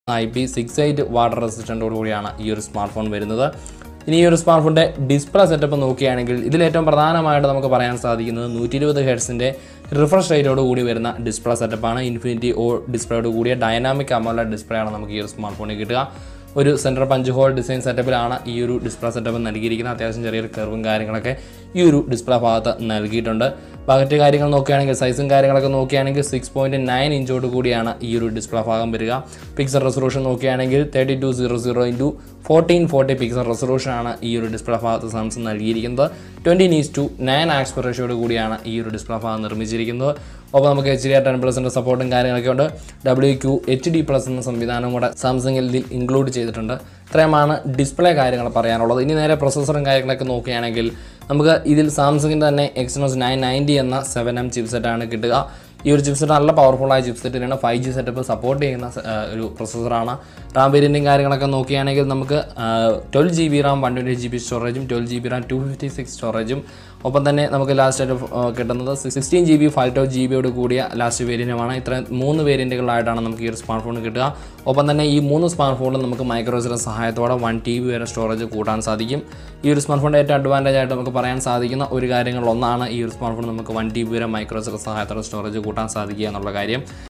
I P six eight water റെസിസ്റ്റൻറ്റോട് കൂടിയാണ് ഈ ഒരു സ്മാർട്ട് ഫോൺ വരുന്നത് ഇനി ഈ ഒരു സ്മാർട്ട് ഫോണിൻ്റെ ഡിസ്പ്ലേ സെറ്റപ്പ് നോക്കുകയാണെങ്കിൽ ഇതിലേറ്റവും പ്രധാനമായിട്ട് നമുക്ക് പറയാൻ സാധിക്കുന്നത് നൂറ്റി ഇരുപത് ഹെഡ്സിൻ്റെ റിഫ്രഷ് റേറ്റോട് കൂടി വരുന്ന ഡിസ്പ്ലേ സെറ്റപ്പാണ് ഇൻഫിനിറ്റി ഓ ഡിസ്പ്ലേയോട് കൂടിയ ഡൈനാമിക് അമോല ഡിസ്പ്ലേ ആണ് നമുക്ക് ഈ ഒരു സ്മാർട്ട് ഫോണിൽ കിട്ടുക ഒരു സെൻട്രൽ പഞ്ച് ഹോൾ ഡിസൈൻ സെറ്റപ്പിലാണ് ഈ ഒരു ഡിസ്പ്ലേ സെറ്റപ്പ് നൽകിയിരിക്കുന്നത് അത്യാവശ്യം ചെറിയൊരു കർവും കാര്യങ്ങളൊക്കെ ഈ ഒരു ഡിസ്പ്ലേ ഭാഗത്ത് നൽകിയിട്ടുണ്ട് ബാക്കി കാര്യങ്ങൾ നോക്കുകയാണെങ്കിൽ സൈസും കാര്യങ്ങളൊക്കെ നോക്കുകയാണെങ്കിൽ സിക്സ് പോയിൻറ്റ് നയൻ ഇഞ്ചോട് കൂടിയാണ് ഈ ഒരു ഡിസ്പ്ലേ ഭാഗം വരിക പിക്സൽ റെസൊല്യൂഷൻ നോക്കുകയാണെങ്കിൽ thirty two zero zero into fourteen forty pixel റെസൊല്യൂഷനാണ് ഈ ഒരു ഡിസ്പ്ലേ ഭാഗത്ത് സാംസങ് നൽകിയിരിക്കുന്നത് ട്വൻറ്റി നീസ് ടു നയൻ ആക്സ് റേഷ്യോട് കൂടിയാണ് ഈ ഒരു ഡിസ്പ്ലേ ഭാഗം നിർമ്മിച്ചിരിക്കുന്നത് ഒപ്പം നമുക്ക് എച്ച് ഡി ആർ ടെൻ പ്ലസിൻ്റെ സപ്പോർട്ടും കാര്യങ്ങളൊക്കെ ഉണ്ട് W Q H D plus എന്ന സംവിധാനം കൂടെ സാംസങ്ങിൽ ഇതിൽ ഇൻക്ലൂഡ് ചെയ്തിട്ടുണ്ട് ഇത്രയുമാണ് ഡിസ്പ്ലേ കാര്യങ്ങൾ പറയാനുള്ളത് ഇനി നേരെ പ്രൊസസ്സറും കാര്യങ്ങളൊക്കെ നോക്കുകയാണെങ്കിൽ നമുക്ക് ഇതിൽ സാംസങ്ങിൻ്റെ തന്നെ എക്സിനോസ് നയൻ നയൻറ്റി എന്ന സെവൻ എം ചിപ്സെറ്റാണ് കിട്ടുക ഈ ഒരു ചിപ്സെറ്റ് നല്ല പവർഫുള്ളായ ചിപ്സെറ്റിനാണ് ഫൈവ് ജി സെറ്റപ്പ് സപ്പോർട്ട് ചെയ്യുന്ന സ- ആ, ഒരു പ്രൊസസ്സറാണ് റാം വേരിയൻറ്റും കാര്യങ്ങളൊക്കെ നോക്കുകയാണെങ്കിൽ നമുക്ക് twelve G B RAM one twenty G B സ്റ്റോറേജും twelve G B RAM two fifty six സ്റ്റോറേജും ഒപ്പം തന്നെ നമുക്ക് ലാസ്റ്റ് ആയിട്ട് ആ, കിട്ടുന്നത് sixteen G B five two G ബിയോട് കൂടിയ ലാസ്റ്റ് വേരിയൻറ്റുമാണ് ഇത്ര മൂന്ന് വേരിയൻറ്റുകളായിട്ടാണ് നമുക്ക് ഈ ഒരു സ്മാർട്ട് ഫോൺ കിട്ടുക ഒപ്പം തന്നെ ഈ മൂന്ന് സ്മാർട്ട് ഫോണിൽ നമുക്ക് മൈക്രോസിൻ്റെ സഹായത്തോടെ വൺ ടി ബി വരെ സ്റ്റോറേജ് കൂട്ടാൻ സാധിക്കും ഈ ഒരു സ്മാർട്ട് ഫോണിൻ്റെ ഏറ്റവും അഡ്വാൻറ്റേജ് ആയിട്ട് നമുക്ക് പറയാൻ സാധിക്കുന്ന ഒരു കാര്യങ്ങളിൽ ഒന്നാണ് ഈ ഒരു സ്മാർട്ട് ഫോൺ നമുക്ക് വൺ ടി ബി വരെ മൈക്രോസിൻ്റെ സഹായത്തോടെ സ്റ്റോറേജ് കൂട്ടാൻ സാധിക്കുക എന്നുള്ള കാര്യം